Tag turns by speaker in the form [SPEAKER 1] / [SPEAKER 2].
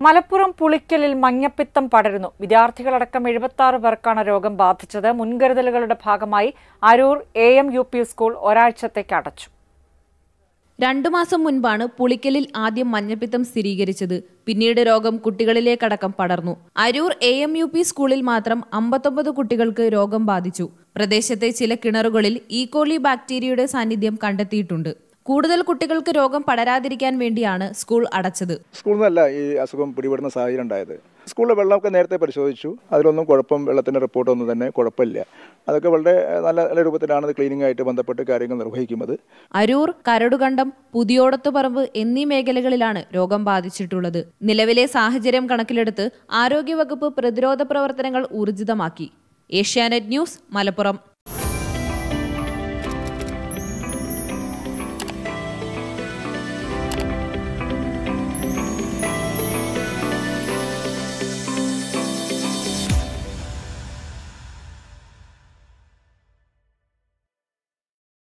[SPEAKER 1] മലപ്പുറം പുളിക്കലിൽ മഞ്ഞപ്പിത്തം പടരുന്നു വിദ്യാർത്ഥികളടക്കം എഴുപത്തി ആറ് പേർക്കാണ് രോഗം ബാധിച്ചത് മുൻകരുതലുകളുടെ ഭാഗമായി Aroor A M U P school ഒരാഴ്ചത്തേക്ക് അടച്ചു
[SPEAKER 2] രണ്ടു മാസം മുൻപാണ് പുളിക്കലിൽ ആദ്യം മഞ്ഞപ്പിത്തം സ്ഥിരീകരിച്ചത് പിന്നീട് രോഗം കുട്ടികളിലേക്കടക്കം പടർന്നു Aroor A M U P സ്കൂളിൽ മാത്രം അമ്പത്തൊമ്പത് കുട്ടികൾക്ക് രോഗം ബാധിച്ചു പ്രദേശത്തെ ചില കിണറുകളിൽ ഈക്കോളി ബാക്ടീരിയയുടെ സാന്നിധ്യം കണ്ടെത്തിയിട്ടുണ്ട് കൂടുതൽ കുട്ടികൾക്ക് രോഗം പടരാതിരിക്കാൻ വേണ്ടിയാണ് സ്കൂൾ അടച്ചത്
[SPEAKER 3] സ്കൂളിൽ നിന്നല്ല ഈ അസുഖം പിടിപെടുന്ന സാഹചര്യം ഉണ്ടായത് സ്കൂളിലെ വെള്ളമൊക്കെ നേരത്തെ പരിശോധിച്ചു അതിലൊന്നും കുഴപ്പം വെള്ളത്തിൻ്റെ റിപ്പോർട്ടൊന്നും തന്നെ കുഴപ്പമില്ല അതൊക്കെ വളരെ നല്ല നല്ല രൂപത്തിലാണ് ഇത് ക്ലീനിങ് ആയിട്ട് ബന്ധപ്പെട്ട് കാര്യങ്ങൾ നിർവഹിക്കുന്നത്
[SPEAKER 2] അരൂർ കരടുകണ്ടം പുതിയോടത്തുപറമ്പ് എന്നീ മേഖലകളിലാണ് രോഗം ബാധിച്ചിട്ടുള്ളത് നിലവിലെ സാഹചര്യം കണക്കിലെടുത്ത് ആരോഗ്യവകുപ്പ് പ്രതിരോധ പ്രവർത്തനങ്ങൾ ഊർജിതമാക്കി ഏഷ്യാനെറ്റ് ന്യൂസ് മലപ്പുറം